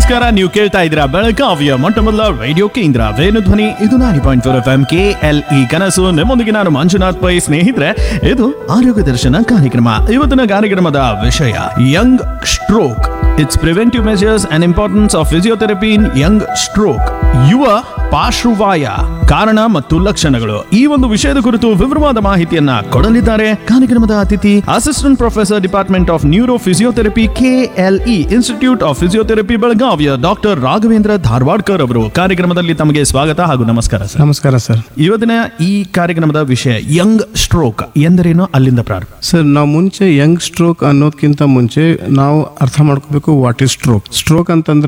ನಮಸ್ಕಾರ ನೀವು ಕೇಳ್ತಾ ಇದ್ದೀರಾ ಬೆಳಗಾವಿಯ ಮೊಟ್ಟ ಮೊದಲ ರೇಡಿಯೋ ಕೇಂದ್ರ ವೇಣು ಧ್ವನಿ ಇದು ನಾನಿ point four F M K L E ಕನಸು ನಿಮ್ಮೊಂದಿಗೆ ನಾನು ಮಂಜುನಾಥ್ ಪೈ ಸ್ನೇಹಿತರೆ ಇದು ಆರೋಗ್ಯ ದರ್ಶನ ಕಾರ್ಯಕ್ರಮ ಇವತ್ತಿನ ಕಾರ್ಯಕ್ರಮದ ವಿಷಯ young stroke its preventive measures and importance of physiotherapy in young stroke ಯುವ ಪಾರ್ಶ್ವವಾಯ ಕಾರಣ ಮತ್ತು ಲಕ್ಷಣಗಳು ಈ ಒಂದು ವಿಷಯದ ಕುರಿತು ವಿವರವಾದ ಮಾಹಿತಿಯನ್ನ ಕೊಡಲಿದ್ದಾರೆ ಕಾರ್ಯಕ್ರಮದ ಅತಿಥಿ assistant professor department of neuro physiotherapy KLE institute of physiotherapy ಬೆಳಗಾವಿಯ ಡಾಕ್ಟರ್ ರಾಘವೇಂದ್ರ ಧಾರವಾಡ್ಕರ್ ಅವರು ಕಾರ್ಯಕ್ರಮದಲ್ಲಿ ತಮಗೆ ಸ್ವಾಗತ ಹಾಗೂ ನಮಸ್ಕಾರ ಸರ್ ನಮಸ್ಕಾರ ಸರ್ ಇವತ್ತಿನ ಈ ಕಾರ್ಯಕ್ರಮದ ವಿಷಯ ಯಂಗ್ ಸ್ಟ್ರೋಕ್ ಎಂದರೇನು ಅಲ್ಲಿಂದ ಪ್ರಾರಂಭ ಸರ್ ನಾವು ಮುಂಚೆ ಯಂಗ್ ಸ್ಟ್ರೋಕ್ ಅನ್ನೋದಕ್ಕಿಂತ ಮುಂಚೆ ನಾವು ಅರ್ಥ ಮಾಡ್ಕೋಬೇಕು ವಾಟ್ ಇಸ್ ಸ್ಟ್ರೋಕ್ ಸ್ಟ್ರೋಕ್ ಅಂತಂದ್ರೆ